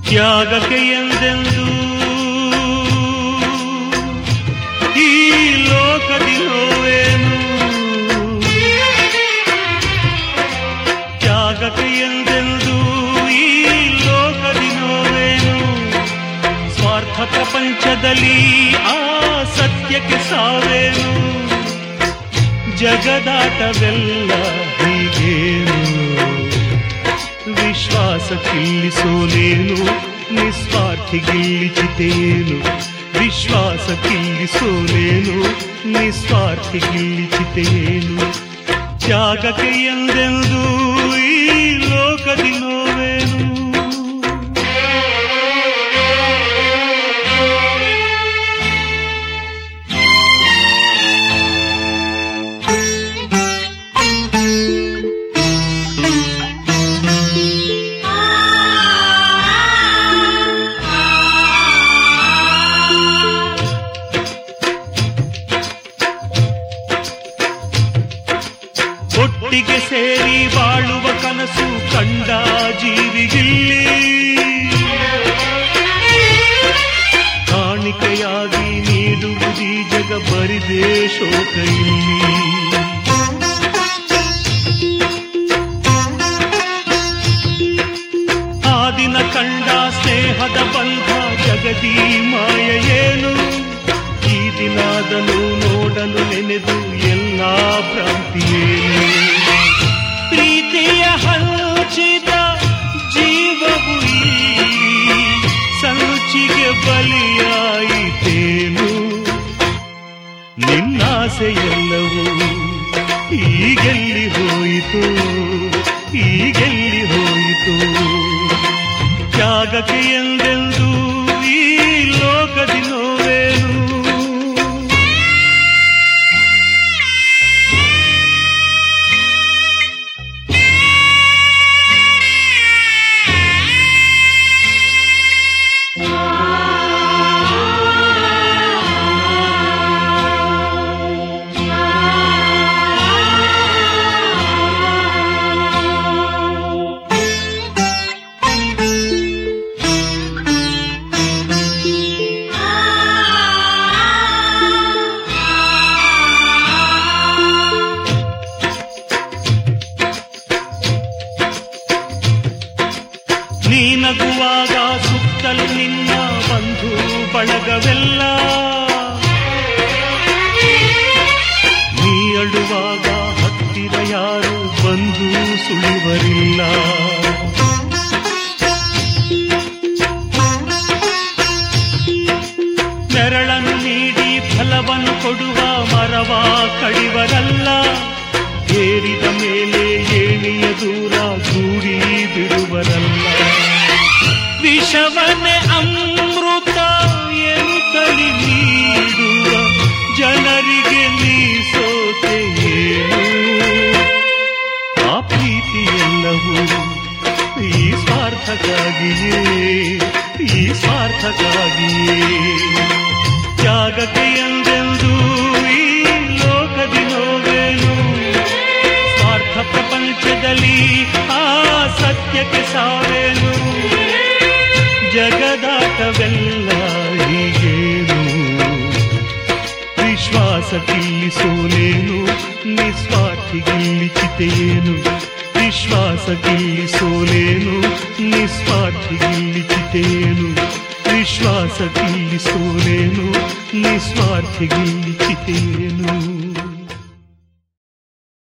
ತ್ಯಾಗಕ್ಕೆ ಎಂದೆಂದು ಈ ಲೋಕದಿ ನೋವೇನು ತ್ಯಾಗಕ್ಕೆ ಎಂದೆಂದು ಈ ಲೋಕದಿ ನೋವೇನು ಸ್ವಾರ್ಥ ಪ್ರಪಂಚದಲ್ಲಿ ಆ ಸತ್ಯಕ್ಕೆ ಸಾವೇನು ಜಗದಾಟವೆಲ್ಲ ಹೀಗೇನು ವಿಶ್ವಾಸ ಕಿಲ್ಲಿಸೋಲೇನು ನಿಸ್ವಾರ್ಥಿ ಗಿಲ್ಲಿಚಿತೇನು ವಿಶ್ವಾಸ ಕಿಲ್ಲಿಸೋಲೇನು ನಿಸ್ವಾರ್ಥಿ ಗಿಲ್ಲಿಚಿತೇನು ತ್ಯಾಗಕ್ಕೆ ಎಂದೆಂದು ಈ ಲೋಕದಿ ನೋವೇನು ಒಟ್ಟಿಗೆ ಸೇರಿ ಬಾಳುವ ಕನಸು ಕಂಡ ಜೀವಿಗಿಲ್ಲಿ ಕಾಣಿಕೆಯಾಗಿ ನೀಡುವುದೀ ಜಗ ಬರಿದೇ ಶೋಕ ಇಲ್ಲಿ ಆ ದಿನ ಕಂಡ ಸ್ನೇಹದ ಬಂಧ ಜಗದಿ ಮಾಯ ಏನು ಈ ದಿನಾದನು ನೋಡಲು ನೆನೆದು ಎಲ್ಲ ಭ್ರಾಂತಿಯೇನು ಪ್ರೀತಿಯ ಹಂಚಿದ ಜೀವವು ಇಲ್ಲಿ ಸಂಚಿಗೆ ಬಲಿಯಾಯಿತೇನು ನಿನ್ನಾಸೆಯೆಲ್ಲವೂ ಈಗೆಲ್ಲಿ ಹೋಯಿತು ಈಗೆಲ್ಲಿ ಹೋಯಿತು ತ್ಯಾಗಕ್ಕೆ ಎಂದೆಂದು ಈ ಲೋಕದಿ ನೋವೇನು ನೀ ನಗುವಾಗ ಸುತ್ತಲು ನಿನ್ನ ಬಂಧು ಬಳಗವೆಲ್ಲ ನೀ ಅಳುವಾಗ ಹತ್ತಿರ ಯಾರು ಬಂದು ಸುಳಿವರಿಲ್ಲ ನೆರಳನ್ನು ನೀಡಿ ಫಲವನ್ನು ಕೊಡುವ ಮರವ ಕಡಿವರಲ್ಲ ಏರಿದ ಮೇಲೆ ಏಣಿಯ ದೂರ ದೂಡಿ ಬಿಡುವರಲ್ಲ ವಿಷವನ್ನೇ ಅಮೃತ ಎನ್ನುತ್ತಲಿ ನೀಡುವ ಜನರಿಗೆ ನೀ ಸೋತೆ ಏನು ಆ ಪ್ರೀತಿಯೆಲ್ಲವೂ ಈ ಸ್ವಾರ್ಥಕ್ಕಾಗಿಯೇ ಈ ಸ್ವಾರ್ಥಕ್ಕಾಗಿಯೇ ತ್ಯಾಗಕ್ಕೆ ಎಂದೆಂದು ಈ ಲೋಕದಿ ನೋವೇನು ಸ್ವಾರ್ಥ ಪ್ರಪಂಚದಲ್ಲಿ ಆ ಸತ್ಯಕ್ಕೆ ಸಾವೇನು ಜಗದಾಟವೆಲ್ಲ ಹೀಗೇನು ವಿಶ್ವಾಸ ಕಿಲ್ಲಿಸೋಲೇನು ನಿಸ್ವಾರ್ಥಿ ಗಿಲ್ಲಿಚಿತೇನು ವಿಶ್ವಾಸ ಕಿಲ್ಲಿಸೋಲೇನು ನಿಸ್ವಾರ್ಥಿ ಗಿಲ್ಲಿಚಿತೇನು ವಿಶ್ವಾಸ ಕಿಲ್ಲಿಸೋಲೇನು ನಿಸ್ವಾರ್ಥಿ ಗಿಲ್ಲಿಚಿತೇನು